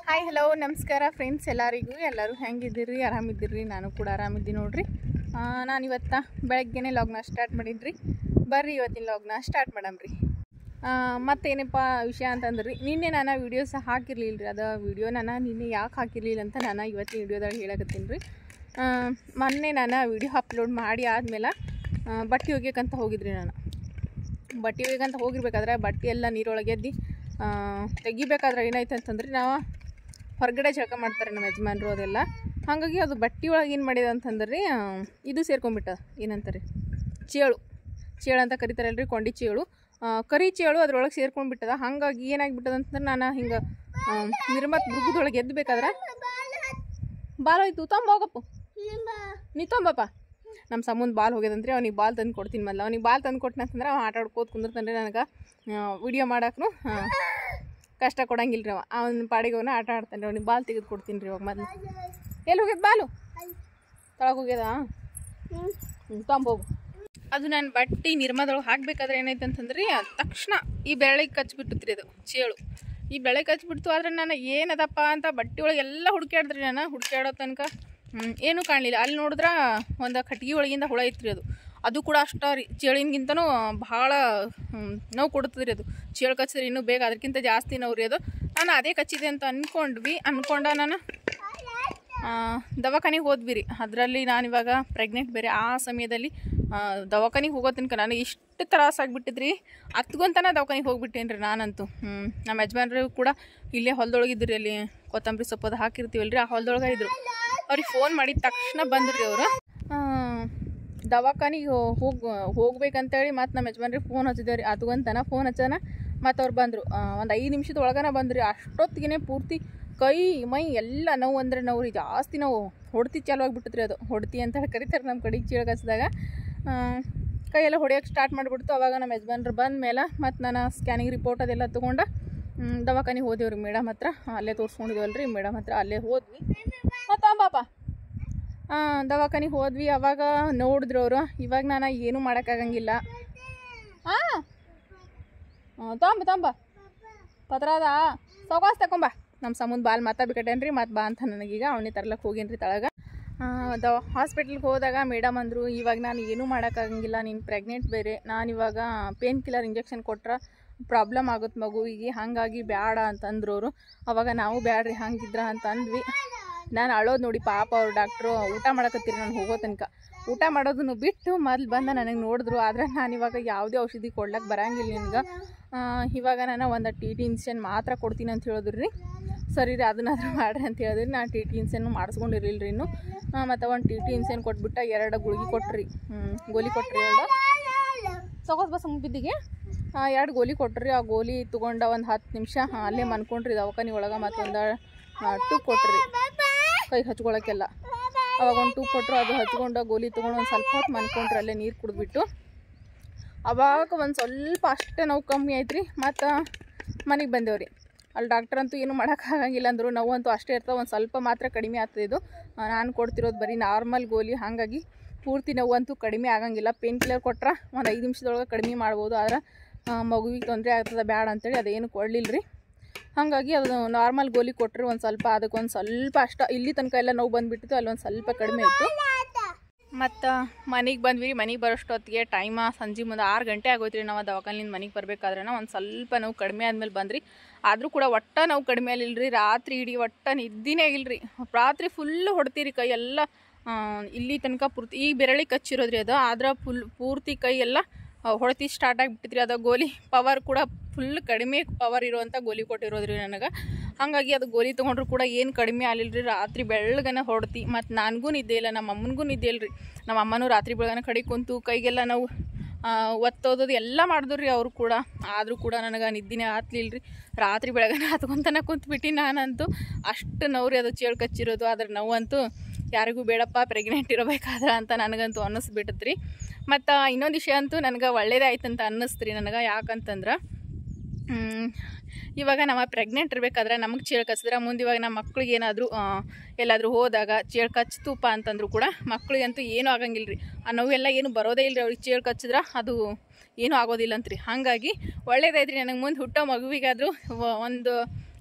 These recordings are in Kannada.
ಹಾಯ್ ಹಲೋ ನಮಸ್ಕಾರ ಫ್ರೆಂಡ್ಸ್ ಎಲ್ಲರಿಗೂ ಎಲ್ಲರೂ ಹೆಂಗಿದ್ದೀರಿ ಆರಾಮಿದ್ದೀರಿ ನಾನು ಕೂಡ ಆರಾಮಿದ್ದೀನಿ ನೋಡ್ರಿ ನಾನು ಇವತ್ತ ಬೆಳಗ್ಗೆನೇ ಲಾಗ್ನ ಸ್ಟಾರ್ಟ್ ಮಾಡಿದ್ರಿ ಬರ್ರಿ ಇವತ್ತಿನ ಲಾಗ್ನ ಸ್ಟಾರ್ಟ್ ಮಾಡಮ್ರಿ ಮತ್ತೇನಪ್ಪ ವಿಷಯ ಅಂತಂದ್ರಿ ನಿನ್ನೆ ನಾನು ವೀಡಿಯೋಸ್ ಹಾಕಿರ್ಲಿಲ್ಲ ರೀ ಅದು ವೀಡಿಯೋ ನಾನು ನಿನ್ನೆ ಯಾಕೆ ಹಾಕಿರ್ಲಿಲ್ಲ ಅಂತ ನಾನು ಇವತ್ತಿನ ವೀಡಿಯೋದಾಗ ಹೇಳಕತ್ತೀನಿ ರೀ ಮೊನ್ನೆ ನಾನು ವೀಡಿಯೋ ಅಪ್ಲೋಡ್ ಮಾಡಿ ಆದಮೇಲೆ ಬಟ್ಟೆ ಒಗ್ಯಕ್ಕಂತ ಹೋಗಿದ್ರಿ ನಾನು ಬಟ್ಟೆ ಒಗ್ಯಕ್ಕಂತ ಹೋಗಿರ್ಬೇಕಾದ್ರೆ ಬಟ್ಟೆ ಎಲ್ಲ ನೀರೊಳಗೆ ಎದ್ದು ಆ, ತೆಗಿಬೇಕಾದ್ರೆ ಏನಾಯ್ತು ಅಂತಂದ್ರೆ ನಾವು ಹೊರಗಡೆ ಜಳಕ ಮಾಡ್ತಾರೆ ನಮ್ಮ ಯಜಮಾನ್ರು ಅದೆಲ್ಲ ಹಾಗಾಗಿ ಅದು ಬಟ್ಟೆ ಒಳಗೆ ಏನು ಮಾಡಿದೆ ಅಂತಂದ್ರೆ ಆ, ಇದು ಸೇರ್ಕೊಂಡ್ಬಿಟ್ಟ ಏನಂತಾರೆ ಚೇಳು ಚೇಳು ಅಂತ ಕರಿತಾರಲ್ರಿ ಕೊಂಡಿ ಚೇಳು ಆ, ಕರಿ ಚೇಳು ಅದ್ರೊಳಗೆ ಸೇರ್ಕೊಂಡ್ಬಿಟ್ಟದ ಹಾಗಾಗಿ ಏನಾಗ್ಬಿಟ್ಟದ ಅಂತಂದ್ರೆ ನಾನು ಹಿಂಗೆ ನಿರ್ಮತ್ ಮೃಗದೊಳಗೆ ಎದ್ದು ಬೇಕಾದ್ರೆ ಬಾಲ್ ಹೋಯ್ತು ತೊಂಬ ಹೋಗಪ್ಪು ನೀ ತೊಂಬಪ್ಪ ನಮ್ಮ ಸಂಬಂಧ ಬಾಲ್ ಹೋಗ್ಯದಂದ್ರೆ ಅವ್ನಿಗೆ ಬಾಲ್ ತಂದು ಕೊಡ್ತೀನಿ ಮೊದಲು ಅವ್ನಿಗೆ ಬಾಲ್ ತಂದು ಕೊಟ್ಟನ ಅಂತಂದ್ರೆ ಅವ ಆಟ ಆಡ್ಕೋತ ಕುಂದಿರ್ತಾನೆ ನನಗೆ ವಿಡಿಯೋ ಮಾಡಕ್ಕೂ ಕಷ್ಟ ಕೊಡಂಗಿಲ್ಲ ರೀ ಅವ ಅವನ ಪಾಡಿಗೆ ಅವನ ಆಟ ಆಡ್ತಾನೆ ರೀ ಅವ್ನಿಗೆ ಬಾಲ್ ತೆಗೆದು ಕೊಡ್ತೀನಿ ರೀ ಇವಾಗ ಮೊದಲು ಎಲ್ಲಿ ಹೋಗ್ಯದ ಬಾಲು ತಳಗೆ ಹೋಗ್ಯದ ಹ್ಞೂ ತೊಂಬೋಗು ಅದು ನಾನು ಬಟ್ಟೆ ನಿರ್ಮದೊಳಗೆ ಹಾಕ್ಬೇಕಾದ್ರೆ ಏನೈತೆ ಅಂತಂದ್ರೆ ತಕ್ಷಣ ಈ ಬೆಳ್ಳಿಗೆ ಕಚ್ಬಿಟ್ಟಿತ್ರಿ ಅದು ಚೇಳು ಈ ಬೆಳೆ ಕಚ್ಬಿಡ್ತು ಆದ್ರೆ ನಾನು ಏನದಪ್ಪ ಅಂತ ಬಟ್ಟೆ ಒಳಗೆ ಎಲ್ಲ ಹುಡುಕ್ಯಾಡ್ದ್ರಿ ನಾನು ಹುಡುಕ್ಯಾಡೋ ತನಕ ಹ್ಮ್, ಏನೂ ಕಾಣಲಿಲ್ಲ ಅಲ್ಲಿ ನೋಡಿದ್ರೆ ಒಂದು ಕಟ್ಗೆ ಒಳಗಿಂದ ಹುಳ ಐತ್ರಿ ಅದು ಅದು ಕೂಡ ಅಷ್ಟ ರೀ ಚೇಳಿನ್ಗಿಂತನೂ ಭಾಳ ನೋವು ಕೊಡ್ತದ್ರಿ ಅದು ಚೇಳು ಕಚ್ಚಿದ್ರೆ ಇನ್ನೂ ಬೇಗ ಅದಕ್ಕಿಂತ ಜಾಸ್ತಿ ನೋವು ರೀ ಅದು ನಾನು ಅದೇ ಕಚ್ಚಿದೆ ಅಂತ ಅಂದ್ಕೊಂಡ್ವಿ ಅಂದ್ಕೊಂಡ ನಾನು ದವಾಖಾನೆಗೆ ಹೋದ್ವಿ ರೀ ಅದರಲ್ಲಿ ನಾನಿವಾಗ ಪ್ರೆಗ್ನೆಂಟ್ ಬೇರೆ ಆ ಸಮಯದಲ್ಲಿ ದವಾಖಾನೆಗೆ ಹೋಗೋ ತನಕ ನನಗೆ ಇಷ್ಟು ತ್ರಾಸ ಆಗಿಬಿಟ್ಟಿದ್ರಿ ಹತ್ಕೊಂತನ ದವಾಖಾನೆಗೆ ಹೋಗ್ಬಿಟ್ಟೇನಿ ರೀ ನಾನಂತೂ ಹ್ಞೂ ನಮ್ಮ ಯಜಮಾನ್ರು ಕೂಡ ಇಲ್ಲೇ ಹೊಲದೊಳಗಿದ್ರಿ ಅಲ್ಲಿ ಕೊತ್ತಂಬರಿ ಸೊಪ್ಪು ಅದು ಹಾಕಿರ್ತೀವಲ್ಲ ರೀ ಆ ಹೊಲದೊಳಗೆ ಇದ್ರು ಅವ್ರಿಗೆ ಫೋನ್ ಮಾಡಿದ ತಕ್ಷಣ ಬಂದ್ರಿ ಅವರು ದವಾಖಾನಿಗೆ ಹೋಗಿ ಹೋಗ್ಬೇಕಂತೇಳಿ ಮತ್ತು ನಮ್ಮ ಯಜಮಾನ್ರಿಗೆ ಫೋನ್ ಹಚ್ಚಿದೇವ್ರಿ ಹತ್ಕೊಂತನ ಫೋನ್ ಹಚ್ಚನ ಮತ್ತು ಅವ್ರು ಬಂದರು ಒಂದು ಐದು ನಿಮಿಷದ ಒಳಗನ ಬಂದ್ರಿ ಅಷ್ಟೊತ್ತಿಗೆ ಪೂರ್ತಿ ಕೈ ಮೈ ಎಲ್ಲ ನೋವು ಅಂದ್ರೆ ನೋವು ರೀ ಜಾಸ್ತಿ ನೋವು ಹೊಡ್ತಿ ಚಾಲು ಆಗಿಬಿಟ್ಟಿದ್ರಿ ಅದು ಹೊಡ್ತಿ ಅಂತ ಹೇಳಿ ಕರೀತಾರೆ ನಮ್ಮ ಕಡೆಗೆ ಚೀಳಗಸ್ದಾಗ ಕೈಯೆಲ್ಲ ಹೊಡೆಯೋಕೆ ಸ್ಟಾರ್ಟ್ ಮಾಡಿಬಿಡ್ತು ಅವಾಗ ನಮ್ಮ ಯಜಮಾನ್ರು ಬಂದ ಮೇಲೆ ಮತ್ತು ನಾನು ಸ್ಕ್ಯಾನಿಂಗ್ ರಿಪೋರ್ಟ್ ಅದೆಲ್ಲ ತೊಗೊಂಡು ದವಾಖಾನಿಗೆ ಹೋದೇವ್ರಿ ಮೇಡಮ್ ಹತ್ರ ಅಲ್ಲೇ ತೋರಿಸ್ಕೊಂಡಿದ್ವಲ್ರಿ ಮೇಡಮ್ ಹತ್ರ ಅಲ್ಲೇ ಹೋದ್ವಿ ಮತ್ತು ಬಾಪ ದವಾಖಾನಿಗೆ ಹೋದ್ವಿ ಅವಾಗ ನೋಡಿದ್ರು ಅವರು ಇವಾಗ ನಾನು ಏನೂ ಮಾಡೋಕ್ಕಾಗಂಗಿಲ್ಲ ಹಾಂ ತೊಂಬ ತೊಂಬ ಪತ್ರ ಅದ ಸೌಕಾಸ್ ತಕೊಂಬ ನಮ್ಮ ಸಂಬಂಧ ಬಾಲ್ ಮಾತಾಡ್ಬಿಕಟ್ಟೇನ್ರಿ ಮತ್ತು ಬಾ ಅಂತ ನನಗೀಗ ಅವನೇ ತರ್ಲಕ್ಕೆ ಹೋಗೇನ್ರಿ ತಳಗ ದ ಹಾಸ್ಪಿಟ್ಲಿಗೆ ಹೋದಾಗ ಮೇಡಮ್ ಅಂದರು ಇವಾಗ ನಾನು ಏನೂ ಮಾಡೋಕ್ಕಾಗಂಗಿಲ್ಲ ನೀನು ಪ್ರೆಗ್ನೆಂಟ್ ಬೇರೆ ನಾನು ಇವಾಗ ಪೇನ್ ಕಿಲ್ಲರ್ ಇಂಜೆಕ್ಷನ್ ಕೊಟ್ರೆ ಪ್ರಾಬ್ಲಮ್ ಆಗುತ್ತೆ ಮಗುವಿಗೆ ಹಾಗಾಗಿ ಬೇಡ ಅಂತಂದ್ರು ಅವರು ಅವಾಗ ನಾವು ಬ್ಯಾಡ್ರಿ ಹಂಗಿದ್ರ ಅಂತ ಅಂದ್ವಿ ನಾನು ಅಳೋದು ನೋಡಿ ಪಾಪ ಅವ್ರು ಡಾಕ್ಟ್ರು ಊಟ ಮಾಡಕತ್ತೀರಿ ನಾನು ಹೋಗೋ ತನಕ ಊಟ ಮಾಡೋದನ್ನು ಬಿಟ್ಟು ಮೊದ್ಲು ಬಂದು ನನಗೆ ನೋಡಿದ್ರು ಆದರೆ ನಾನು ಇವಾಗ ಯಾವುದೇ ಔಷಧಿ ಕೊಡ್ಲಕ್ಕೆ ಬರಂಗಿಲ್ಲ ನಿನ್ಗೆ ಆ, ಇವಾಗ ನಾನು ಒಂದು ಟಿ ಟಿ ಇನ್ಸೆನ್ ಮಾತ್ರ ಕೊಡ್ತೀನಿ ಅಂತ ಹೇಳಿದ್ರು ರೀ ಸರಿ ರೀ ಅದನ್ನಾದ್ರೂ ಮಾಡ್ರಿ ಅಂತ ಹೇಳಿದ್ರಿ ನಾನು ಟಿ ಟಿ ಇನ್ಸೆನ್ ಮಾಡಿಸ್ಕೊಂಡಿರಲಿಲ್ಲ ರೀ ಇನ್ನು ಮತ್ತು ಒಂದು ಟಿ ಟಿ ಇನ್ಸೆನ್ ಕೊಟ್ಬಿಟ್ಟು ಎರಡು ಗುಳಿಗೆ ಕೊಟ್ರಿ ಹ್ಞೂ ಗೋಲಿ ಕೊಟ್ರಿ ಎರಡು ಸೊಗಸ್ ಬಸ್ ಬಿದ್ದಿಗೆ ಎರಡು ಗೋಲಿ ಕೊಟ್ರಿ ಆ ಗೋಲಿ ತೊಗೊಂಡ ಒಂದು ಹತ್ತು ನಿಮಿಷ ಅಲ್ಲೇ ಮನ್ಕೊಂಡ್ರಿ ದವಾಖಾನೆ ಒಳಗೆ ಮತ್ತೊಂದು ಟೂ ಕೊಟ್ರಿ ಕೈ ಹಚ್ಕೊಳಕ್ಕೆಲ್ಲ ಅವಾಗ ಒಂದು ಟೂ ಕೊಟ್ಟರು ಅದು ಹಚ್ಕೊಂಡು ಗೋಲಿ ತೊಗೊಂಡು ಒಂದು ಸ್ವಲ್ಪ ಹೊತ್ತು ಮನ್ಕೊಂಡ್ರಿ ಅಲ್ಲೇ ನೀರು ಕುಡಿದ್ಬಿಟ್ಟು ಅವಾಗ ಒಂದು ಸ್ವಲ್ಪ ಅಷ್ಟೇ ನೋವು ಕಮ್ಮಿ ಆಯ್ತು ರೀ ಮತ್ತು ಮನೆಗೆ ಬಂದೇವ್ರಿ ಅಲ್ಲಿ ಡಾಕ್ಟರ್ ಅಂತೂ ಏನು ಮಾಡೋಕ್ಕಾಗಂಗಿಲ್ಲ ಅಂದರು ನೋವಂತೂ ಅಷ್ಟೇ ಇರ್ತವೆ ಒಂದು ಸ್ವಲ್ಪ ಮಾತ್ರ ಕಡಿಮೆ ಆಗ್ತದೆ ಇದು ನಾನು ಕೊಡ್ತಿರೋದು ಬರೀ ನಾರ್ಮಲ್ ಗೋಲಿ ಹಾಗಾಗಿ ಪೂರ್ತಿ ನೋವಂತೂ ಕಡಿಮೆ ಆಗಂಗಿಲ್ಲ ಪೇನ್ ಕಿಲ್ಲರ್ ಕೊಟ್ರೆ ಒಂದು ಐದು ನಿಮಿಷದೊಳಗೆ ಕಡಿಮೆ ಮಾಡ್ಬೋದು ಆದ್ರೆ ಆ, ಮಗುವಿಗೆ ತೊಂದರೆ ಆಗ್ತದೆ ಬ್ಯಾಡ ಅಂತೇಳಿ ಅದೇನು ಕೊಡಲಿಲ್ಲ ರೀ ಹಾಗಾಗಿ ಅದು ನಾರ್ಮಲ್ ಗೋಲಿ ಕೊಟ್ಟರೆ ಒಂದು ಸ್ವಲ್ಪ ಅದಕ್ಕೆ ಒಂದು ಸ್ವಲ್ಪ ಅಷ್ಟ ಇಲ್ಲಿ ತನಕ ಎಲ್ಲ ನೋವು ಬಂದುಬಿಟ್ಟಿತ್ತು ಅಲ್ಲಿ ಒಂದು ಸ್ವಲ್ಪ ಕಡಿಮೆ ಇತ್ತು ಮತ್ತು ಮನೆಗೆ ಬಂದ್ವಿ ಮನೆಗೆ ಬರೋಷ್ಟೊತ್ತಿಗೆ ಟೈಮ ಸಂಜೆ ಮುಂದೆ ಆರು ಗಂಟೆ ಆಗೋಯ್ತು ರೀ ನಾವು ದವಾಖಾನಿಂದ ಮನೆಗೆ ಬರ್ಬೇಕಾದ್ರೆ ಒಂದು ಸ್ವಲ್ಪ ನೋವು ಕಡಿಮೆ ಆದ್ಮೇಲೆ ಬಂದ್ರಿ ಆದರೂ ಕೂಡ ಒಟ್ಟ ನೋವು ಕಡಿಮೆ ಆಗಿಲ್ಲ ರೀ ರಾತ್ರಿ ಇಡೀ ಒಟ್ಟ ನಿದ್ದಿನೇ ಆಗಿಲ್ಲ ರೀ ರಾತ್ರಿ ಫುಲ್ ಹೊಡ್ತೀರಿ ಕೈ ಎಲ್ಲ ಆ, ಇಲ್ಲಿ ತನಕ ಪೂರ್ತಿ ಈ ಬೆರಳಿ ಕಚ್ಚಿರೋದ್ರಿ ಅದು ಆದ್ರೆ ಫುಲ್ ಪೂರ್ತಿ ಕೈ ಎಲ್ಲ ಆ, ಹೊಡ್ತಿ ಸ್ಟಾರ್ಟ್ ಆಗಿಬಿಟ್ಟಿದ್ರಿ ಅದು ಗೋಲಿ ಪವರ್ ಕೂಡ ಫುಲ್ ಕಡಿಮೆ ಪವರ್ ಇರುವಂಥ ಗೋಲಿ ಕೊಟ್ಟಿರೋದ್ರಿ ನನಗೆ ಹಾಗಾಗಿ ಅದು ಗೋಲಿ ತೊಗೊಂಡ್ರು ಕೂಡ ಏನು ಕಡಿಮೆ ಆಗಲಿಲ್ಲ ರೀ ರಾತ್ರಿ ಬೆಳಗನ ಹೊಡ್ತಿ ಮತ್ತು ನನಗೂ ನಿದ್ದೆ ಇಲ್ಲ ನಮ್ಮ ಅಮ್ಮನಿಗೂ ನಿದ್ದೆ ಇಲ್ಲ ರೀ ನಮ್ಮ ಅಮ್ಮನೂ ರಾತ್ರಿ ಬೆಳಗನ ಕಡೆ ಕುಂತು ಕೈಗೆಲ್ಲ ನಾವು ಆ, ಒತ್ತೋದದು ಎಲ್ಲ ಮಾಡಿದ್ರು ರೀ ಅವರು ಕೂಡ ಆದರೂ ಕೂಡ ನನಗೆ ನಿದ್ದಿನೇ ಹತ್ಲಿಲ್ಲ ರೀ ರಾತ್ರಿ ಬೆಳಗನ ಹತ್ಕೊಂತನ ಕುಂತ್ಬಿಟ್ಟು ನಾನಂತೂ ಅಷ್ಟು ನೋವು ರೀ ಅದು ಚೇಳು ಕಚ್ಚಿರೋದು ಅದ್ರ ನೋವಂತೂ ಯಾರಿಗೂ ಬೇಡಪ್ಪ ಪ್ರೆಗ್ನೆಂಟ್ ಇರಬೇಕಾದ್ರೆ ಅಂತ ನನಗಂತೂ ಅನ್ನಿಸ್ಬಿಟ್ಟತ್ ರೀ ಮತ್ತು ಇನ್ನೊಂದು ವಿಷಯ ಅಂತೂ ನನಗೆ ಒಳ್ಳೇದೇ ಆಯ್ತು ಅಂತ ಅನ್ನಿಸ್ತು ರೀ ನನಗೆ ಯಾಕಂತಂದ್ರೆ ಹ್ಮ್, ಇವಾಗ ನಮ್ಮ ಪ್ರೆಗ್ನೆಂಟ್ ಇರಬೇಕಾದ್ರೆ ನಮಗೆ ಚೇಳು ಕಚ್ಚಿದ್ರೆ ಮುಂದೆ ಇವಾಗ ನಮ್ಮ ಮಕ್ಳಿಗೆ ಏನಾದರೂ ಎಲ್ಲಾದರೂ ಹೋದಾಗ ಚೇಳು ಕಚ್ತೂಪ ಅಂತಂದ್ರು ಕೂಡ ಮಕ್ಳಿಗಂತೂ ಏನೂ ಆಗಂಗಿಲ್ಲ ರೀ ಆ ನೋವೆಲ್ಲ ಏನು ಬರೋದೇ ಇಲ್ಲ ರೀ ಅವ್ರಿಗೆ ಚೇಳು ಕಚ್ಚಿದ್ರೆ ಅದು ಏನೂ ಆಗೋದಿಲ್ಲ ಅಂತ್ರಿ ಹಾಗಾಗಿ ಒಳ್ಳೇದೈತ್ರಿ ನನಗೆ ಮುಂದೆ ಹುಟ್ಟೋ ಮಗುವಿಗಾದರೂ ಒಂದು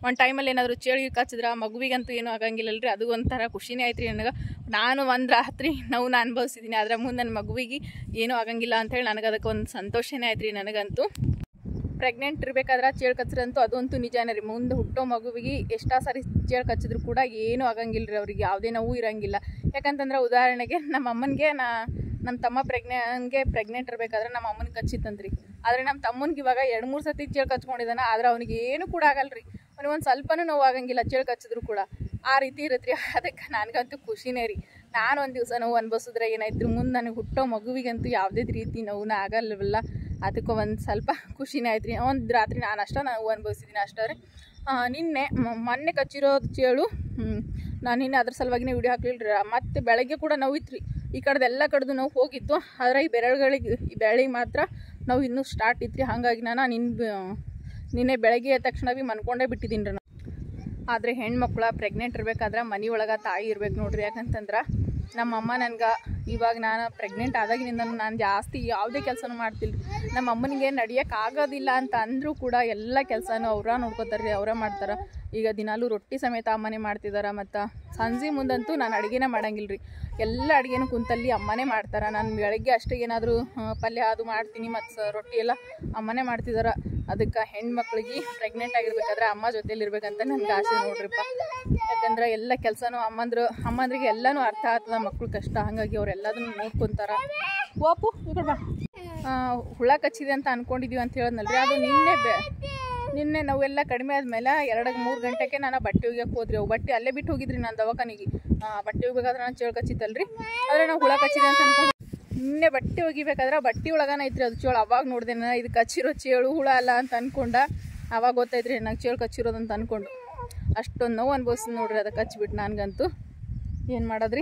ಒಂದು ಟೈಮಲ್ಲಿ ಏನಾದರೂ ಚೇಳಿಗೆ ಕಚ್ಚಿದ್ರೆ ಮಗುವಿಗಂತೂ ಏನೂ ಆಗಂಗಿಲ್ಲಲ್ರಿ ಅದು ಒಂಥರ ಖುಷಿನೇ ಆಯ್ತು ರೀ ನನಗೆ ನಾನು ಒಂದು ರಾತ್ರಿ ನೋವು ಅನುಭವಿಸಿದ್ದೀನಿ ಅದ್ರ ಮುಂದೆ ನನ್ನ ಮಗುವಿಗೆ ಏನೂ ಆಗಂಗಿಲ್ಲ ಅಂಥೇಳಿ ನನಗೆ ಅದಕ್ಕೆ ಒಂದು ಸಂತೋಷನೇ ಆಯ್ತು ರೀ ನನಗಂತೂ ಪ್ರೆಗ್ನೆಂಟ್ ಇರಬೇಕಾದ್ರೆ ಚೇಳು ಕಚ್ಚಿರಂತೂ ಅದಂತೂ ನಿಜಾನೇ ರೀ ಮುಂದೆ ಹುಟ್ಟೋ ಮಗುವಿಗೆ ಎಷ್ಟೋ ಸಾರಿ ಚೇಳು ಕಚ್ಚಿದ್ರು ಕೂಡ ಏನೂ ಆಗಂಗಿಲ್ಲ ರೀ ಅವ್ರಿಗೆ ಯಾವುದೇ ನೋವು ಇರಂಗಿಲ್ಲ ಯಾಕಂತಂದ್ರೆ ಉದಾಹರಣೆಗೆ ನಮ್ಮ ಅಮ್ಮನಿಗೆ ನಾ ನಮ್ಮ ತಮ್ಮ ಪ್ರೆಗ್ನೆನ್ಗೆ ಪ್ರೆಗ್ನೆಂಟ್ ಇರಬೇಕಾದ್ರೆ ನಮ್ಮ ಅಮ್ಮನಿಗೆ ಕಚ್ಚಿತ್ತಂತ್ರಿ ಆದರೆ ನಮ್ಮ ತಮ್ಮನಿಗೆ ಇವಾಗ ಎರಡು ಮೂರು ಸತಿ ಚೇಳು ಕಚ್ಕೊಂಡಿದ್ದಾನೆ ಆದ್ರೆ ಅವನಿಗೆ ಏನು ಕೂಡ ಆಗಲ್ರಿ ಅವ್ನಿಗೆ ಒಂದು ಸ್ವಲ್ಪನೂ ನೋವು ಆಗಂಗಿಲ್ಲ ಚೇಳು ಕಚ್ಚಿದ್ರು ಕೂಡ ಆ ರೀತಿ ಇರುತ್ತೆ ರೀ ಅದಕ್ಕೆ ನನಗಂತೂ ಖುಷಿನೇ ರೀ ನಾನು ಒಂದು ದಿವಸ ನೋವು ಅನ್ಭವಿಸಿದ್ರೆ ಏನಾಯ್ತು ಮುಂದೆ ನನಗೆ ಹುಟ್ಟೋ ಮಗುವಿಗಂತೂ ಯಾವುದೇ ರೀತಿ ನೋವುನ ಆಗಲ್ವಲ್ಲ ಅದಕ್ಕೆ ಒಂದು ಸ್ವಲ್ಪ ಖುಷಿನೇ ಆಯ್ತು ರೀ ಒಂದು ರಾತ್ರಿ ನಾನು ಅಷ್ಟೇ ನೋವು ಅನುಭವಿಸಿದ್ದೀನಿ ಅಷ್ಟೇ ರೀ ಆ, ನಿನ್ನೆ ಮ- ಮೊನ್ನೆ ಕಚ್ಚಿರೋದು ಚೇಳು ಹ್ಮ್, ನಾನು ನಿನ್ನೆ ಅದ್ರ ಸಲುವಾಗಿನೇ ವಿಡಿಯೋ ಹಾಕ್ಲಿಲ್ಲ ರೀ ಮತ್ತೆ ಬೆಳಗ್ಗೆ ಕೂಡ ನೋವಿತ್ತು ರೀ ಈ ಕಡೆದು ಎಲ್ಲ ಕಡೆದು ನೋವು ಹೋಗಿತ್ತು ಆದರೆ ಈ ಬೆರಳುಗಳಿಗೆ ಈ ಬೆರಳಿಗೆ ಮಾತ್ರ ನೋವು ಇನ್ನೂ ಸ್ಟಾರ್ಟ್ ಇತ್ತು ರೀ ಹಾಗಾಗಿ ನಾನು ನಿನ್ನ ನಿನ್ನೆ ಬೆಳಗ್ಗೆ ಎದ್ದ ತಕ್ಷಣ ಭೀ ಮನ್ಕೊಂಡೇ ಬಿಟ್ಟಿದ್ದೀನಿ ರೀ ನಾನು ಆದರೆ ಹೆಣ್ಮಕ್ಳ ಪ್ರೆಗ್ನೆಂಟ್ ಇರ್ಬೇಕಾದ್ರೆ ಮನೆ ಒಳಗೆ ತಾಯಿ ಇರ್ಬೇಕು ನೋಡ್ರಿ ಯಾಕಂತಂದ್ರೆ ನಮ್ಮ ಅಮ್ಮ ನನ್ಗೆ ಇವಾಗ ನಾನು ಪ್ರೆಗ್ನೆಂಟ್ ಆದಾಗಿನಿಂದ ನಾನು ಜಾಸ್ತಿ ಯಾವುದೇ ಕೆಲಸನೂ ಮಾಡ್ತಿಲ್ಲ ನಮ್ಮ ಅಮ್ಮನಿಗೆ ನಡಿಯೋಕೆ ಆಗೋದಿಲ್ಲ ಅಂತ ಅಂದರೂ ಕೂಡ ಎಲ್ಲ ಕೆಲಸನೂ ಅವರ ನೋಡ್ಕೋತಾರೆ ರೀ ಅವರೇ ಮಾಡ್ತಾರೆ ಈಗ ದಿನಾಲೂ ರೊಟ್ಟಿ ಸಮೇತ ಅಮ್ಮನೇ ಮಾಡ್ತಿದ್ದಾರೆ ಮತ್ತು ಸಂಜೆ ಮುಂದಂತೂ ನಾನು ಅಡುಗೆನೇ ಮಾಡಂಗಿಲ್ಲ ರೀ ಎಲ್ಲ ಅಡುಗೆನೂ ಕುಂತಲ್ಲಿ ಅಮ್ಮನೇ ಮಾಡ್ತಾರೆ ನಾನು ಬೆಳಗ್ಗೆ ಅಷ್ಟೇ ಏನಾದರೂ ಪಲ್ಯ ಅದು ಮಾಡ್ತೀನಿ ಮತ್ತು ರೊಟ್ಟಿ ಎಲ್ಲ ಅಮ್ಮನೇ ಮಾಡ್ತಿದ್ದಾರೆ ಅದಕ್ಕೆ ಹೆಣ್ಮಕ್ಳಿಗೆ ಪ್ರೆಗ್ನೆಂಟ್ ಆಗಿರ್ಬೇಕಾದ್ರೆ ಅಮ್ಮ ಜೊತೆಲಿ ಇರ್ಬೇಕಂತ ನನಗೆ ಆಸೆ ನೋಡ್ರಿಪ್ಪ ಯಾಕಂದ್ರೆ ಎಲ್ಲ ಕೆಲಸನೂ ಅಮ್ಮಂದ್ರು ಅಮ್ಮಂದ್ರಿಗೆ ಎಲ್ಲನೂ ಅರ್ಥ ಆಗ್ತದ ಮಕ್ಳು ಕಷ್ಟ ಹಾಗಾಗಿ ಅವ್ರು ಎಲ್ಲದನ್ನು ನೋಡ್ಕೊಂತಾರ ಓಪು ಈ ಕಡೆ ಬಾ ಆ, ಹುಳ ಕಚ್ಚಿದೆ ಅಂತ ಅನ್ಕೊಂಡಿದೀವಿ ಅಂತ ಹೇಳಿದ್ನಲ್ರಿ ಅದು ನಿನ್ನೆ ಬೆ ನಿನ್ನೆ ನಾವೆಲ್ಲ ಕಡಿಮೆ ಆದ್ಮೇಲೆ ಎರಡು ಮೂರು ಗಂಟೆಗೆ ನಾನು ಬಟ್ಟೆ ಒಗ್ಯಕ್ಕೆ ಹೋದ್ರಿ ಅವು ಬಟ್ಟೆ ಅಲ್ಲೇ ಬಿಟ್ಟು ಹೋಗಿದ್ರಿ ನಾನು ದವಾಖಾನಿಗೆ ಆ, ಬಟ್ಟೆ ಒಗ್ಬೇಕಾದ್ರೆ ನಾನು ಚೇಳು ಕಚ್ಚಿತ್ತಲ್ರಿ ಆದರೆ ನಾವು ಹುಳ ಕಚ್ಚಿದೆ ಅಂತ ಅನ್ಕೊಂಡು ನಿನ್ನೆ ಬಟ್ಟೆ ಒಗಿಬೇಕಾದ್ರೆ ಬಟ್ಟೆ ಒಳಗನ ಐತ್ರಿ ಅದು ಚೇಳು ಅವಾಗ ನೋಡಿದೆ ನಾನು ಇದು ಕಚ್ಚಿರೋ ಚೇಳು ಹುಳ ಅಲ್ಲ ಅಂತ ಅನ್ಕೊಂಡ ಅವಾಗ ಗೊತ್ತೈತ್ರಿ ನಂಗೆ ಚೇಳು ಕಚ್ಚಿರೋದು ಅಂತ ಅನ್ಕೊಂಡು ಅಷ್ಟೊಂದು ನೋವು ಅನ್ಭವಿಸ್ತೀನಿ ನೋಡ್ರಿ ಅದಕ್ಕೆ ಕಚ್ಚಿಬಿಟ್ಟು ನನಗಂತೂ ಏನು ಮಾಡೋದ್ರಿ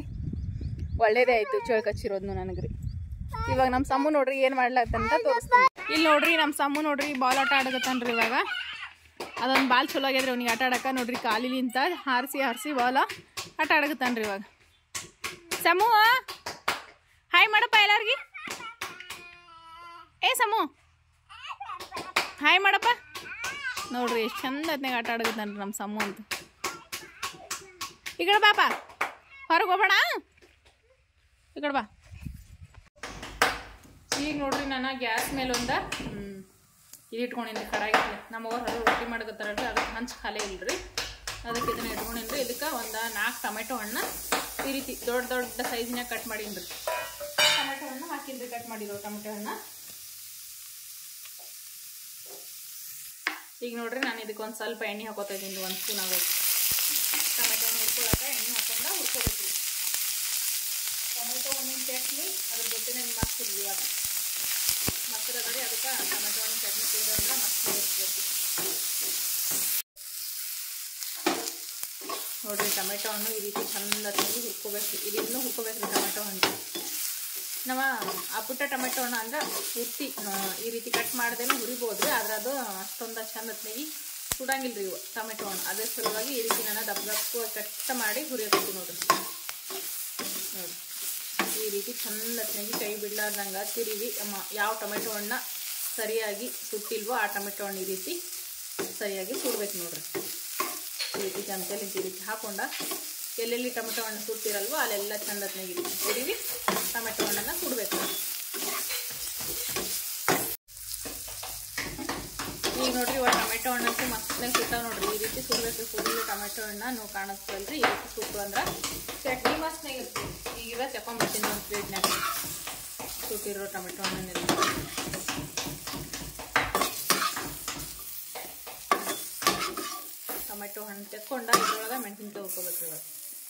ಒಳ್ಳೇದೇ ಆಯಿತು ಚೇಳು ಕಚ್ಚಿರೋದು ನನಗೆ ರೀ ಇವಾಗ ನಮ್ಮ ಸಮ್ಮು ನೋಡ್ರಿ ಏನು ಮಾಡ್ಲಾಗ್ತಂತ ತೋರಿಸ್ತೀನಿ ಇಲ್ಲಿ ನೋಡ್ರಿ ನಮ್ಮ ಸಮ್ಮು ನೋಡ್ರಿ ಬಾಲ್ ಆಟ ಆಡಕತ್ತಾನ್ರಿ ಇವಾಗ ಅದೊಂದು ಬಾಲ್ ಚಲೋ ಆಗ್ಯದ್ರಿ ಅವ್ನಿಗೆ ಆಟ ಆಡಕ್ಕೆ ನೋಡ್ರಿ ಕಾಲಿಲಿಂತ ಹಾರಿಸಿ ಹಾರಿಸಿ ಬಾಲ ಆಟ ಆಡಕತ್ತಾನ್ರಿ ಇವಾಗ ಸಮೂ ಹಾಯ್ ಮಾಡಪ್ಪ ಎಲ್ಲಾರ್ಗಿ ಏ ಸಮು ಹಾಯ್ ಮಾಡಪ್ಪ ನೋಡ್ರಿ ಎಷ್ಟು ಚಂದ ಹೊತ್ನಾಗ ಆಟ ಆಡಕತ್ತಾನ್ರಿ ನಮ್ಮ ಸಮ್ಮು ಅಂತ ಈ ಕಡೆ ಬಾಪ ಹೊರಗೆ ಹೋಗೋಣ ಈ ಕಡೆ ಬಾ ಈಗ ನೋಡ್ರಿ ನಾನು ಗ್ಯಾಸ್ ಮೇಲೆ ಒಂದ ಹ್ಮ್, ಇದು ಇಟ್ಕೊಂಡಿನಿ ಕಡಾಯಿ ನಮ್ಮ ಅವ್ರು ಹೊರಗೆ ರೊಟ್ಟಿ ಮಾಡಕತ್ತಾರಲ್ರಿ ಅದಕ್ಕೆ ಹಂಚ್ ಖಾಲಿ ಇಲ್ರಿ ಅದಕ್ಕೆ ಇದನ್ನ ಇಟ್ಕೊಂಡಿನ್ರಿ ಇದಕ್ಕೆ ಒಂದು ನಾಲ್ಕು ಟೊಮೆಟೊ ಹಣ್ಣ ಈ ರೀತಿ ದೊಡ್ಡ ದೊಡ್ಡ ಸೈಜಿನಾಗ ಕಟ್ ಮಾಡೀನ್ರಿ ಟೊಮೆಟೊ ಹಣ್ಣು ಹಾಕಿನ್ರಿ ಕಟ್ ಮಾಡಿರೋ ಟೊಮೆಟೊ ಹಣ್ಣ ಈಗ ನೋಡ್ರಿ ನಾನು ಇದಕ್ಕೆ ಒಂದು ಸ್ವಲ್ಪ ಎಣ್ಣೆ ಹಾಕೋತಾ ಇದ್ದೀನಿ ಒಂದು ಸ್ಪೂನ್ ಆಗೋದು ಟೊಮೆಟೊ ಹಣ್ಣು ಹುರ್ಕೊಳಕ್ಕೆ ಎಣ್ಣೆ ಹಾಕೊಂಡ ಹುರ್ಕೋಬೇಕ್ರಿ ಟೊಮೆಟೊ ಹಣ್ಣಿನ ಚಟ್ನಿ ಅದ್ರ ಜೊತೆ ಮಸ್ತ್ ಇರಲಿ ಅದು ಮಸ್ತ್ ಅದ ರೀ ಅದಕ್ಕೆ ಟೊಮೆಟೊ ಹಣ್ಣಿನ ಚಟ್ನಿ ಕುಡಿದ್ರಂದ್ರೆ ಮಸ್ತ್ ಇರ್ತೈತಿ ನೋಡ್ರಿ ಟೊಮೆಟೊ ಹಣ್ಣು ಈ ರೀತಿ ಚಂದ ತಂಗಿ ಹುರ್ಕೋಬೇಕು ಇದನ್ನು ಹುರ್ಕೋಬೇಕ್ರಿ ಟೊಮೆಟೊ ಹಣ್ಣು ನಾವು ಆ ಪುಟ್ಟ ಟೊಮೆಟೊ ಹಣ್ಣು ಅಂದ್ರೆ ಪೂರ್ತಿ ಆ, ಈ ರೀತಿ ಕಟ್ ಮಾಡ್ದೇನೆ ಹುರಿಬೋದು ಆದ್ರೆ ಅದು ಅಷ್ಟೊಂದು ಚಂದ ಹೊತ್ನಾಗಿ ಸುಡಂಗಿಲ್ಲ ರೀ ಇವು ಟೊಮೆಟೊ ಹಣ್ಣು ಅದ್ರ ಸಲುವಾಗಿ ಈ ರೀತಿ ನಾನು ದಪ್ಪ ದಪ್ಪ ಕಟ್ ಮಾಡಿ ಹುರಿಯೋದು ನೋಡ್ರಿ ನೋಡಿ ಈ ರೀತಿ ಚಂದ ಹೊತ್ನಾಗಿ ಕೈ ಬಿಡ್ಲಾರ್ದಂಗೆ ತಿರುವಿ ಮ- ಯಾವ ಟೊಮೆಟೊ ಹಣ್ಣ ಸರಿಯಾಗಿ ಸುಟ್ಟಿಲ್ವೋ ಆ ಟೊಮೆಟೊ ಹಣ್ಣು ಈ ರೀತಿ ಸರಿಯಾಗಿ ಸುಡ್ಬೇಕು ನೋಡ್ರಿ ಈ ರೀತಿ ಚಮಚಲ್ಲಿ ಈ ರೀತಿ ಹಾಕೊಂಡ ಎಲ್ಲೆಲ್ಲಿ ಟೊಮೆಟೊ ಹಣ್ಣು ಸುಟ್ಟಿರಲ್ವೋ ಅಲ್ಲೆಲ್ಲ ಚಂದ ಹೊತ್ನಾಗಿ ತಿರುವಿ ಟೊಮೆಟೊ ಹಣ್ಣನ್ನು ಸುಡಬೇಕು ಈಗ ನೋಡ್ರಿ ಇವಾಗ ಟೊಮೆಟೊ ಹಣ್ಣಂತೂ ಮಸ್ತಾಗಿ ಸುಟ್ಟಾವ ನೋಡ್ರಿ ಈ ರೀತಿ ಸುಡಬೇಕು ಸುಡಲಿ ಟೊಮೆಟೊ ಹಣ್ಣ ನೀವು ಕಾಣಿಸ್ತಲ್ರಿ ಈ ರೀತಿ ಸುಟ್ಟು ಅಂದ್ರೆ ಚಟ್ನಿ ಮಸ್ತಾಗಿ ಇರ್ತದೆ ಈಗ ತಕೊಂಡ್ಬಿಡ್ತೀನಿ ಒಂದು ಪ್ಲೇಟ್ನಾಗ ಸುಟ್ಟಿರೋ ಟೊಮೆಟೊ ಹಣ್ಣನ್ನೆಲ್ಲ ಟೊಮೆಟೊ ಹಣ್ಣು ತೆಕ್ಕೊಂಡ ಇದ್ರೊಳಗೆ ಮೆಣಸಿನ್ಕಾಯಿ ಹುರ್ಕೋಬೇಕು ಇವಾಗ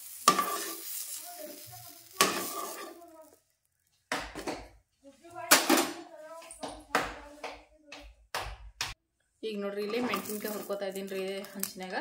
ಈಗ ನೋಡ್ರಿ ಇಲ್ಲಿ ಮೆಣಸಿನ್ಕಾಯಿ ಹುರ್ಕೋತಾ ಇದ್ದೀನಿ ರೀ ಹಂಚಿನಾಗ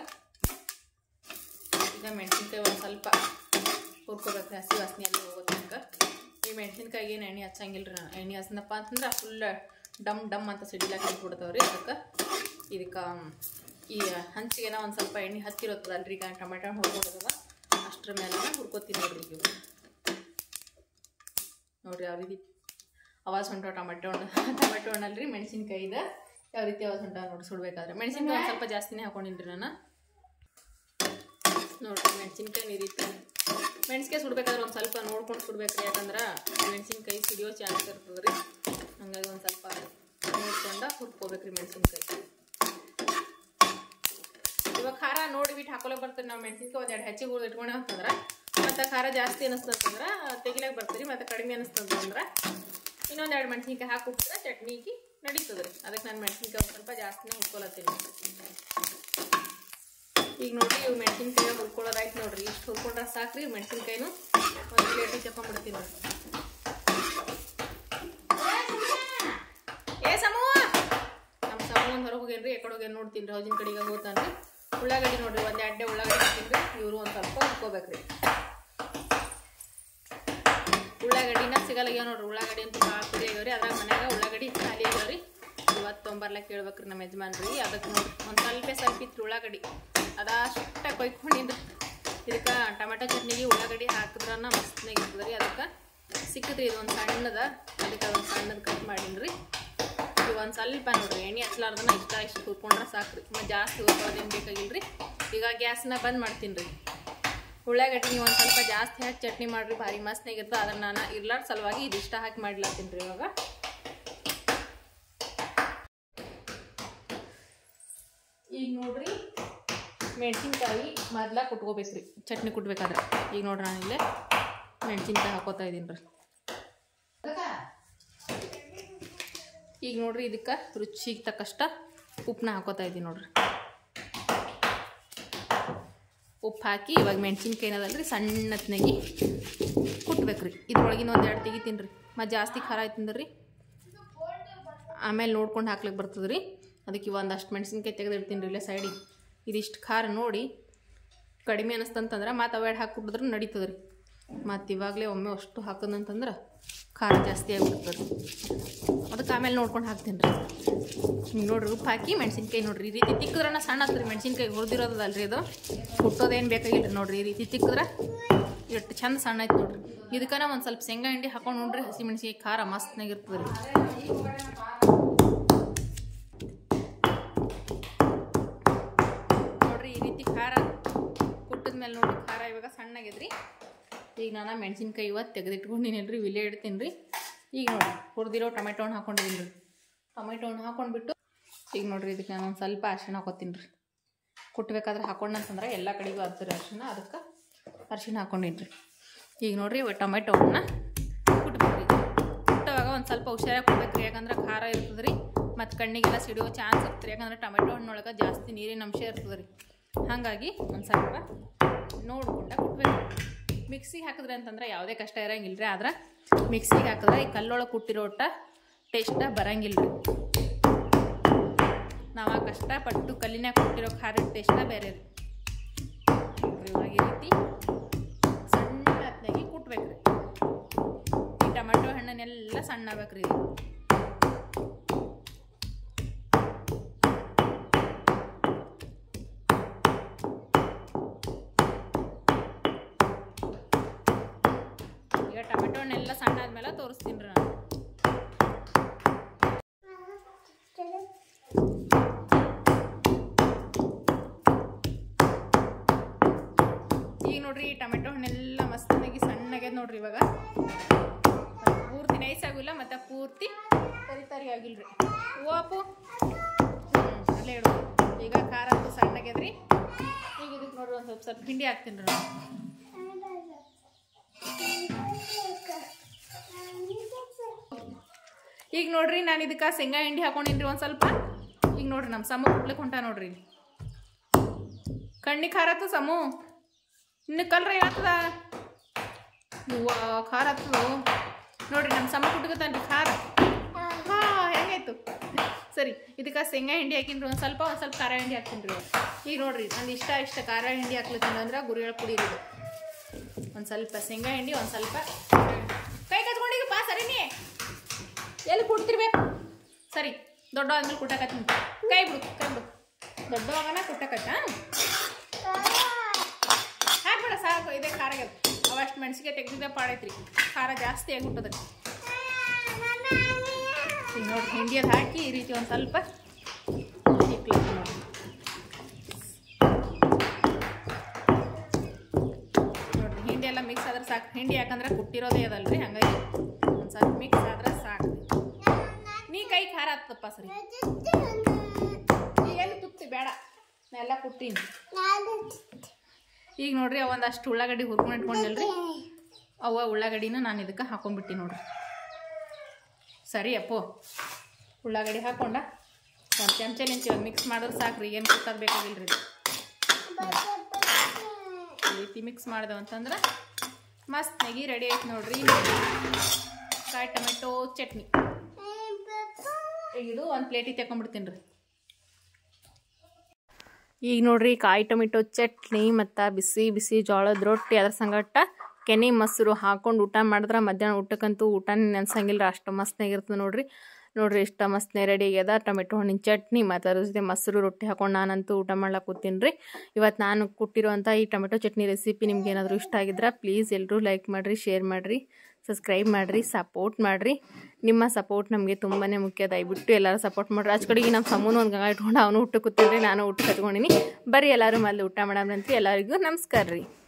ಈಗ ಮೆಣಸಿನ್ಕಾಯಿ ಒಂದು ಸ್ವಲ್ಪ ಹುರ್ಕೋಬೇಕು ಹಸಿ ವಾಸನೆ ಎಲ್ಲ ಹೋಗೋ ತನಕ ಈ ಮೆಣಸಿನ್ಕಾಯಿಗೆ ಏನು ಎಣ್ಣೆ ಹಚ್ಚಂಗಿಲ್ಲ ರೀ ನಾನು ಎಣ್ಣೆ ಹಚ್ಚನಪ್ಪ ಅಂತಂದ್ರೆ ಫುಲ್ ಡಮ್ ಡಮ್ ಅಂತ ಸಿಡಿಲಾಕ ಬಿಡ್ತಾವೆ ರೀ ಅದಕ್ಕೆ ಇದಕ್ಕೆ ಈ ಹಂಚಿಗೆನ ಒಂದು ಸ್ವಲ್ಪ ಎಣ್ಣೆ ಹತ್ತಿರುತ್ತದಲ್ರಿ ಈಗ ಟೊಮೆಟೊ ಹುರ್ಕೊಡೋದದ ಅಷ್ಟ್ರ ಮೇಲೆ ಹುರ್ಕೋತೀನಿ ನೋಡ್ರಿ ಈಗ ಇವು. ನೋಡ್ರಿ ಯಾವ ರೀತಿ ಅವಾಜ್ ಹೊಂಟಾವ ಟೊಮೆಟೊ ಹಣ್ಣು ಟೊಮೆಟೊ ಹಣ್ಣಲ್ರಿ ಮೆಣಸಿನ್ಕಾಯಿದ ಯಾವ ರೀತಿ ಅವಾಜ್ ಹೊಂಟಾವ ನೋಡಿ ಸುಡ್ಬೇಕಾದ್ರೆ ಮೆಣಸಿನ್ಕಾಯಿ ಒಂದು ಸ್ವಲ್ಪ ಜಾಸ್ತಿನೇ ಹಾಕೊಂಡಿನ್ರಿ ನಾನು ನೋಡ್ರಿ ಮೆಣಸಿನ್ಕಾಯಿ ನೀರಿತ್ತು ಮೆಣಸಿನ್ಕಾಯಿ ಸುಡ್ಬೇಕಾದ್ರೆ ಒಂದು ಸ್ವಲ್ಪ ನೋಡ್ಕೊಂಡು ಸುಡ್ಬೇಕ್ರಿ ಯಾಕಂದ್ರೆ ಮೆಣಸಿನ್ಕಾಯಿ ಸಿಡಿಯೋ ಚಾನ್ಸ್ ಇರ್ತದೆ ರೀ ಹಂಗಾಗಿ ಒಂದು ಸ್ವಲ್ಪ ನೋಡ್ಕೊಂಡು ಹುರ್ಕೋಬೇಕ್ರಿ ಮೆಣಸಿನ್ಕಾಯಿ ಇವಾಗ ಖಾರ ನೋಡಿ ಬಿಟ್ಟು ಹಾಕೊಳಕ್ ಬರ್ತದೆ ನಾವು ಮೆಣಸಿನ್ಕಾಯಿ ಒಂದೆರಡು ಹೆಚ್ಚಿಗೆ ಹುರಿದು ಇಟ್ಕೊಂಡೆ ಅಂತಂದ್ರೆ ಮತ್ತೆ ಖಾರ ಜಾಸ್ತಿ ಅನಿಸ್ತಂದ್ರೆ ತೆಗಿಲಕ್ಕೆ ಬರ್ತೀರಿ ಮತ್ತೆ ಕಡಿಮೆ ಅನಿಸ್ತಂದ್ರೆ ಇನ್ನೊಂದು ಎರಡು ಮೆಣಸಿನ್ಕಾಯಿ ಹಾಕಿಬಿಟ್ರೆ ಚಟ್ನಿಗೆ ನಡೀತದೆ ರೀ ಅದಕ್ಕೆ ನಾನು ಮೆಣಸಿನ್ಕಾಯಿ ಒಂದು ಸ್ವಲ್ಪ ಜಾಸ್ತಿನೇ ಹುರ್ಕೊಳತ್ತೀನಿ ಈಗ ನೋಡ್ರಿ ಇವು ಮೆಣಸಿನ್ಕಾಯಿ ಹುರ್ಕೊಳ್ಳೋದಾಯ್ತು ನೋಡ್ರಿ ಇಷ್ಟು ಹುರ್ಕೊಂಡ್ರೆ ಸಾಕ್ರಿ ಮೆಣಸಿನ್ಕಾಯಿನು ಒಂದು ಪ್ಲೇಟಿಗೆ ಚಪ್ಕೊಂಡ್ಬಿಡ್ತೀನಿ ನೋಡ್ರಿ ಏ ಸಮೂಹ ನಮ್ಮ ಸಮೂಹ ಒಂದು ಹೊರಗೆ ಹೋಗ್ಯಾನ್ರಿ ಎಕಡೆ ಹೋಗ್ಯಾನ ನೋಡ್ತೀನಿ ರೀ ಹೌಜಿನ ಕಡೆಗೆ ಹೋಗ್ತಾನ್ರಿ ಉಳ್ಳಾಗಡ್ಡಿ ನೋಡ್ರಿ ಒಂದು ಅಡ್ಡೆ ಉಳ್ಳಾಗಡ್ಡಿ ಹಾಕಿನ್ರಿ ಇವರು ಒಂದು ಸ್ವಲ್ಪ ಹುರ್ಕೋಬೇಕ್ರಿ ಉಳ್ಳಾಗಡ್ಡಿನ ಸಿಗಲ್ಲಾಗ್ಯಾವ ನೋಡ್ರಿ ಉಳ್ಳಾಗಡ್ಡಿ ಅಂತ ಭಾಳ ಪುರಿ ಆಗ್ಯಾವ್ರಿ ಅದ್ರಾಗ ಮನ್ಯಾಗ ಉಳ್ಳಾಗಡ್ಡಿ ಖಾಲಿ ಆಗ್ಯಾವ್ರಿ ಇವತ್ತು ತೊಂಬರ್ಲಕ್ಕೆ ಕೇಳ್ಬೇಕ್ರಿ ನಮ್ಮ ಯಜಮಾನ್ರಿ ಅದಕ್ಕೆ ನೋಡ್ರಿ ಒಂದು ಸ್ವಲ್ಪ ಸ್ವಲ್ಪ ಇತ್ತು ಉಳ್ಳಾಗಡ್ಡಿ ಅದಷ್ಟ ಕೊಯ್ಕೊಂಡಿದ್ದು ಇದಕ್ಕೆ ಟೊಮೆಟೊ ಚಟ್ನಿಗೆ ಉಳ್ಳಾಗಡ್ಡಿ ಹಾಕಿದ್ರನ್ನ ಮಸ್ತ್ನಾಗ ಇರ್ತದೆ ರೀ ಅದಕ್ಕೆ ಸಿಕ್ಕದ್ರಿ ಇದು ಒಂದು ಸಣ್ಣದ ಅದಕ್ಕೆ ಒಂದು ಸಣ್ಣದ ಕಟ್ ಮಾಡೀನಿ ಇದು ಒಂದು ಸ್ವಲ್ಪ ನೋಡ್ರಿ ಎಣ್ಣೆ ಹಚ್ಲಾರ್ದನ ಇಷ್ಟ ಇಷ್ಟು ಹುರ್ಕೊಂಡ್ರೆ ಸಾಕ್ರಿ ಮತ್ತು ಜಾಸ್ತಿ ಹುರ್ಕೊಳ್ಳೋದೇನು ಬೇಕಾಗಿಲ್ಲ ರೀ ಈಗ ಗ್ಯಾಸ್ನ ಬಂದ್ ಮಾಡ್ತೀನಿ ರೀ ಉಳ್ಳಾಗಡ್ಡಿ ನೀವು ಒಂದು ಸ್ವಲ್ಪ ಜಾಸ್ತಿ ಹಾಕಿ ಚಟ್ನಿ ಮಾಡ್ರಿ ಭಾರಿ ಮಸ್ತ್ನಾಗಿರ್ತದೆ ಅದನ್ನು ನಾನು ಇರ್ಲಾರ್ದ ಸಲುವಾಗಿ ಇದಿಷ್ಟ ಹಾಕಿ ಮಾಡ್ಲಾತೀನಿ ರೀ ಇವಾಗ ಈಗ ನೋಡ್ರಿ ಮೆಣಸಿನ್ಕಾಯಿ ಮೊದ್ಲ ಕುಟ್ಕೋಬೇಕ್ರಿ ಚಟ್ನಿ ಕುಟ್ಬೇಕಾದ್ರೆ ಈಗ ನೋಡ್ರಿ ನಾನು ಇಲ್ಲೇ ಮೆಣಸಿನ್ಕಾಯಿ ಹಾಕೋತಾ ಇದ್ದೀನಿ ರೀ ಈಗ ನೋಡ್ರಿ ಇದಕ್ಕೆ ರುಚಿಗೆ ತಕ್ಕಷ್ಟ ಉಪ್ಪನ್ನ ಹಾಕೋತಾ ಇದ್ದೀನಿ ನೋಡ್ರಿ ಉಪ್ಪು ಹಾಕಿ ಇವಾಗ ಮೆಣಸಿನ್ಕಾಯಿ ಏನದಲ್ರಿ ಸಣ್ಣತ್ನಾಗಿ ಕುಟ್ಬೇಕ್ರಿ ಇದ್ರೊಳಗಿನ ಒಂದು ಎರಡು ತೆಗಿತೀನಿ ರೀ ಮತ್ತು ಜಾಸ್ತಿ ಖಾರ ಆಯ್ತಂದ್ರೆ ರೀ ಆಮೇಲೆ ನೋಡ್ಕೊಂಡು ಹಾಕ್ಲಿಕ್ಕೆ ಬರ್ತದೆ ರೀ ಅದಕ್ಕೆ ಒಂದಷ್ಟು ಮೆಣಸಿನ್ಕಾಯಿ ತೆಗೆದಿಡ್ತೀನಿ ರೀ ಇಲ್ಲೇ ಸೈಡಿಗೆ ಇದಿಷ್ಟು ಖಾರ ನೋಡಿ ಕಡಿಮೆ ಅನಿಸ್ತಂತಂದ್ರೆ ಮತ್ತು ಅವೆರಡು ಹಾಕ್ಬಿಟ್ಟಿದ್ರೆ ನಡೀತದೆ ರೀ ಮತ್ತು ಇವಾಗಲೇ ಒಮ್ಮೆ ಅಷ್ಟು ಹಾಕೋದಂತಂದ್ರೆ ಖಾರ ಜಾಸ್ತಿ ಆಗಿಬಿಡ್ತದೆ ಅದಕ್ಕೆ ಆಮೇಲೆ ನೋಡ್ಕೊಂಡು ಹಾಕ್ತೀನಿ ರೀ ಹಿಂಗೆ ನೋಡ್ರಿ ಉಪ್ಪು ಹಾಕಿ ಮೆಣಸಿನ್ಕಾಯಿ ನೋಡ್ರಿ ಈ ರೀತಿ ತಿಕ್ಕಿದ್ರನ ಸಣ್ಣ ಹತ್ರಿ ಮೆಣಸಿನ್ಕಾಯಿ ಹುರಿದಿರೋದಲ್ರಿ ಇದು ಹುಟ್ಟೋದೇನು ಬೇಕಾಗಿಲ್ಲ ರೀ ನೋಡ್ರಿ ಈ ರೀತಿ ತಿಕ್ಕಿದ್ರೆ ಎಷ್ಟು ಚಂದ ಸಣ್ಣ ಐತೆ ನೋಡ್ರಿ ಇದಕ್ಕನ ಒಂದು ಸ್ವಲ್ಪ ಶೇಂಗಾ ಹಿಂಡಿ ಹಾಕೊಂಡು ನೋಡ್ರಿ ಹಸಿ ಮೆಣಸಿನ್ಕಾಯಿ ಖಾರ ಮಸ್ತ್ನಾಗಿರ್ತದೆ ರೀ ನೋಡ್ರಿ ಈ ರೀತಿ ಖಾರ ಕುಟ್ಟಿದ ಮೇಲೆ ನೋಡ್ರಿ ಖಾರ ಇವಾಗ ಸಣ್ಣಾಗಿದ್ರಿ ಈಗ ನಾನು ಮೆಣಸಿನ್ಕಾಯಿ ಇವತ್ತು ತೆಗೆದಿಟ್ಕೊಂಡಿನಿ ರೀ ವಿಲೆ ಇಡ್ತೀನಿ ರೀ ಈಗ ನೋಡ್ರಿ ಹುರಿದಿರೋ ಟೊಮೆಟೊ ಹಣ್ಣು ಹಾಕೊಂಡಿದ್ದೀನಿ ರೀ ಟೊಮೆಟೊ ಹಣ್ಣು ಹಾಕೊಂಡ್ಬಿಟ್ಟು ಈಗ ನೋಡ್ರಿ ಇದಕ್ಕೆ ನಾನು ಒಂದು ಸ್ವಲ್ಪ ಅರಿಶಿಣ ಹಾಕೋತೀನಿ ರೀ ಕುಟ್ಬೇಕಾದ್ರೆ ಹಾಕೊಂಡಂತಂದ್ರೆ ಎಲ್ಲ ಕಡೆಗೂ ಹರ್ತೀರಿ ಅರಿಶಿಣ ಅದಕ್ಕೆ ಅರಿಶಿಣ ಹಾಕೊಂಡಿನಿ ರೀ ಈಗ ನೋಡ್ರಿ ಇವ ಟೊಮೆಟೊ ಹಣ್ಣನ್ನ ಕುಟ್ಬೇಕ್ರಿ ಕುಟ್ಟುವಾಗ ಒಂದು ಸ್ವಲ್ಪ ಹುಷಾರಾಗಿ ಕೊಡ್ಬೇಕ್ರಿ ಯಾಕಂದ್ರೆ ಖಾರ ಇರ್ತದೆ ರೀ ಮತ್ತು ಕಣ್ಣಿಗೆಲ್ಲ ಸಿಡಿಯೋ ಚಾನ್ಸ್ ಇರ್ತದೆ ಯಾಕಂದ್ರೆ ಟೊಮೆಟೊ ಹಣ್ಣೊಳಗೆ ಜಾಸ್ತಿ ನೀರಿನ ಅಂಶ ಇರ್ತದೆ ರೀ ಹಾಗಾಗಿ ಒಂದು ಸ್ವಲ್ಪ ನೋಡ್ಕೊಂಡ ಕುಟ್ಬೇಕು ಮಿಕ್ಸಿಗೆ ಹಾಕಿದ್ರೆ ಅಂತಂದ್ರೆ ಯಾವುದೇ ಕಷ್ಟ ಇರಂಗಿಲ್ಲ ರೀ ಆದ್ರೆ ಮಿಕ್ಸಿಗೆ ಹಾಕಿದ್ರೆ ಈ ಕಲ್ಲೊಳಗೆ ಕುಟ್ಟಿರೋ ಒಟ್ಟ ಟೇಸ್ಟ ಬರಂಗಿಲ್ಲ ರೀ ನಾವು ಆ ಕಷ್ಟಪಟ್ಟು ಕಲ್ಲಿನಾಗ ಕೊಟ್ಟಿರೋ ಖಾರದ ಟೇಸ್ಟ ಬೇರೆ ರೀ ನೋಡ್ರಿ ಇವಾಗ ಈ ರೀತಿ ಸಣ್ಣ ಹತ್ನಾಗಿ ಕುಟ್ಬೇಕ್ರಿ ಈ ಟೊಮೆಟೊ ಹಣ್ಣನ್ನೆಲ್ಲ ಸಣ್ಣ ಆಗ್ಬೇಕ್ರಿ ಇದು ಈಗ ಟೊಮೆಟೊ ಹಣ್ಣೆಲ್ಲ ಸಣ್ಣ ಆದ್ಮೇಲೆ ತೋರಿಸ್ತೀನಿ ರೀ ನಾನು ಈಗ ನೋಡ್ರಿ ಈ ಟೊಮೆಟೊ ಹಣ್ಣೆಲ್ಲ ಮಸ್ತಾಗಿ ಸಣ್ಣಾಗ್ಯದ ನೋಡ್ರಿ ಇವಾಗ ಪೂರ್ತಿ ನೈಸ್ ಆಗಿಲ್ಲ ಮತ್ತೆ ಪೂರ್ತಿ ತರಿ ತರಿ ಆಗಿಲ್ರಿ ಓಪು ಹ್ಞೂ ಅಲ್ಲೇ ಇಡು ಈಗ ಖಾರ ಅಂತೂ ಸಣ್ಣಾಗ್ಯದ್ರಿ ಈಗ ಇದಕ್ಕೆ ನೋಡ್ರಿ ಒಂದು ಸ್ವಲ್ಪ ಸ್ವಲ್ಪ ಹಿಂಡಿ ಹಾಕ್ತೀನಿ ರೀ ನಾನು ಈಗ ನೋಡ್ರಿ ನಾನು ಇದಕ್ಕೆ ಶೇಂಗಾ ಹಿಂಡಿ ಹಾಕೊಂಡಿನ್ರಿ ಒಂದು ಸ್ವಲ್ಪ ಈಗ ನೋಡ್ರಿ ನಮ್ಮ ಸಮ ಕುಟ್ಲಿಕ್ಕೆ ಹೊಂಟ ನೋಡ್ರಿ ಇಲ್ಲಿ ಕಣ್ಣಿಗೆ ಖಾರ ಆತು ಸಮು ಇನ್ನು ಕಲ್ರ ಏನಾಗ್ತದ ಹೂವ ಖಾರ ಆತದು ನೋಡ್ರಿ ನಮ್ಮ ಸಮ ಕುಟ್ಕತಾನ್ರಿ ಖಾರ ಹಾ ಹೆಂಗಾಯ್ತು ಸರಿ ಇದಕ್ಕೆ ಶೇಂಗಾ ಹಿಂಡಿ ಹಾಕಿನ್ರಿ ಒಂದು ಸ್ವಲ್ಪ ಒಂದು ಸ್ವಲ್ಪ ಖಾರ ಹಿಂಡಿ ಹಾಕ್ತೀನಿ ರೀ ಈಗ ನೋಡ್ರಿ ನಂದು ಇಷ್ಟ ಇಷ್ಟ ಖಾರ ಹಿಂಡಿ ಹಾಕ್ಲತ್ತೀನಿ ಅಂದ್ರೆ ಗುರಿಗಳ ಪುಡಿ ಇದು ಒಂದು ಸ್ವಲ್ಪ ಶೇಂಗಾ ಹಿಂಡಿ ಒಂದು ಸ್ವಲ್ಪ ಕೈ ಕತ್ಕೊಂಡಿದ್ದು ಪಾ ಸರಿ ನೀ ಎಲ್ಲಿ ಕುಡ್ತಿರ್ಬೇಕು ಸರಿ ದೊಡ್ಡ ಆದ್ಮೇಲೆ ಕುಟ್ಟಕತ್ತೀನಿ ಕೈ ಬಿಡು ಕೈ ಬಿಡು ದೊಡ್ಡವಾಗನ ಕುಟ್ಟಕತ್ತ ಹಾಕ್ಬೇಡ ಸಾಕು ಇದೇ ಖಾರ ಆಗ್ಯದ ಅವಷ್ಟು ಮೆಣಸಿಗೆ ತೆಗ್ದಿದ್ದೆ ಪಾಡೈತ್ರಿ ಖಾರ ಜಾಸ್ತಿ ಆಗಿಬಿಟ್ಟದ್ರಿ ಈಗ ನೋಡಿ ಹಿಂಡಿ ಅದು ಹಾಕಿ ಈ ರೀತಿ ಒಂದು ಸ್ವಲ್ಪ ಇಕ್ಲತ್ತೀನಿ ನೋಡಿ ಹಿಂಡಿ ಯಾಕಂದ್ರೆ ಕುಟ್ಟಿರೋದೇ ಅದಲ್ರಿ ಹಂಗಾಗಿ ಒಂದು ಸ್ವಲ್ಪ ಮಿಕ್ಸ್ ಆದ್ರೆ ಸಾಕು ನೀ ಕೈ ಖಾರ ಹತ್ತಪ್ಪ ಸರಿ ಈಗ ಎಲ್ಲಿ ತುತ್ತಿ ಬೇಡ ನಾ ಎಲ್ಲ ಕುಟ್ಟೀನಿ ಈಗ ನೋಡ್ರಿ ಅವ ಒಂದಷ್ಟು ಉಳ್ಳಾಗಡ್ಡಿ ಹುರ್ಕೊಂಡು ಇಟ್ಕೊಂಡಲ್ರಿ ಅವ ಉಳ್ಳಾಗಡ್ಡಿನ ನಾನು ಇದಕ್ಕೆ ಹಾಕೊಂಡ್ಬಿಟ್ಟಿ ನೋಡ್ರಿ ಸರಿ ಅಪ್ಪು ಉಳ್ಳಾಗಡ್ಡಿ ಹಾಕೊಂಡ ಒಂದು ಚಮಚ ನಿಂಚಿ ಮಿಕ್ಸ್ ಮಾಡಿದ್ರೆ ಸಾಕ್ರಿ ಏನು ಕುಟ್ಟೋದು ಬೇಕಾಗಿಲ್ರಿ ಇದು ಈ ರೀತಿ ಮಿಕ್ಸ್ ಮಾಡ್ದೇವು ಅಂತಂದ್ರೆ ಮಸ್ತ್ ನೆಗಿ ರೆಡಿ ಆಯ್ತು ನೋಡ್ರಿ ಕಾಯಿ ಟೊಮೆಟೊ ಚಟ್ನಿ ಈಗ ಇದು ಒಂದು ಪ್ಲೇಟಿಗೆ ತಗೊಂಡ್ಬಿಡ್ತೀನಿ ರೀ ಈಗ ನೋಡ್ರಿ ಕಾಯಿ ಟೊಮೆಟೊ ಚಟ್ನಿ ಮತ್ತು ಬಿಸಿ ಬಿಸಿ ಜೋಳದ ರೊಟ್ಟಿ ಅದ್ರ ಸಂಗಟ ಕೆನೆ ಮೊಸರು ಹಾಕೊಂಡು ಊಟ ಮಾಡಿದ್ರೆ ಮಧ್ಯಾಹ್ನ ಊಟಕ್ಕಂತೂ ಊಟನೇ ನೆನ್ಸಂಗಿಲ್ಲ ಅಷ್ಟು ಮಸ್ತ್ನಾಗಿರ್ತದೆ ನೋಡ್ರಿ ನೋಡ್ರಿ ಇಷ್ಟ ಮಸ್ತ್ನೇ ರೆಡಿ ಆಗ್ಯದ ಟೊಮೆಟೊ ಹಣ್ಣಿನ ಚಟ್ನಿ ಮತ್ತು ಅದ್ರ ಜೊತೆ ಮೊಸರು ರೊಟ್ಟಿ ಹಾಕೊಂಡು ನಾನಂತೂ ಊಟ ಮಾಡ್ಲಕ್ಕೆ ಕೂತೀನಿ ರೀ ಇವತ್ತು ನಾನು ಕೊಟ್ಟಿರೋಂಥ ಈ ಟೊಮೆಟೊ ಚಟ್ನಿ ರೆಸಿಪಿ ನಿಮ್ಗೆ ಏನಾದರೂ ಇಷ್ಟ ಆಗಿದ್ರೆ ಪ್ಲೀಸ್ ಎಲ್ಲರೂ ಲೈಕ್ ಮಾಡಿರಿ ಶೇರ್ ಮಾಡಿರಿ ಸಬ್ಸ್ಕ್ರೈಬ್ ಮಾಡಿರಿ ಸಪೋರ್ಟ್ ಮಾಡಿರಿ ನಿಮ್ಮ ಸಪೋರ್ಟ್ ನಮಗೆ ತುಂಬಾ ಮುಖ್ಯ ದಯವಿಟ್ಟು ಎಲ್ಲರೂ ಸಪೋರ್ಟ್ ಮಾಡಿರಿ ಆಚ ಕಡೆಗೆ ನಮ್ಮ ಸಮೂನು ಒಂದು ಗಂಗ ಇಟ್ಕೊಂಡು ಅವನು ಊಟ ಕೂತೀನಿ ನಾನು ಊಟ ಕಟ್ಕೊಂಡಿನಿ ಬರ್ರಿ ಎಲ್ಲರೂ ಮಲ್ಲಿ ಊಟ ಮಾಡಮ್ರಂತ ಎಲ್ಲರಿಗೂ ನಮಸ್ಕಾರ ರೀ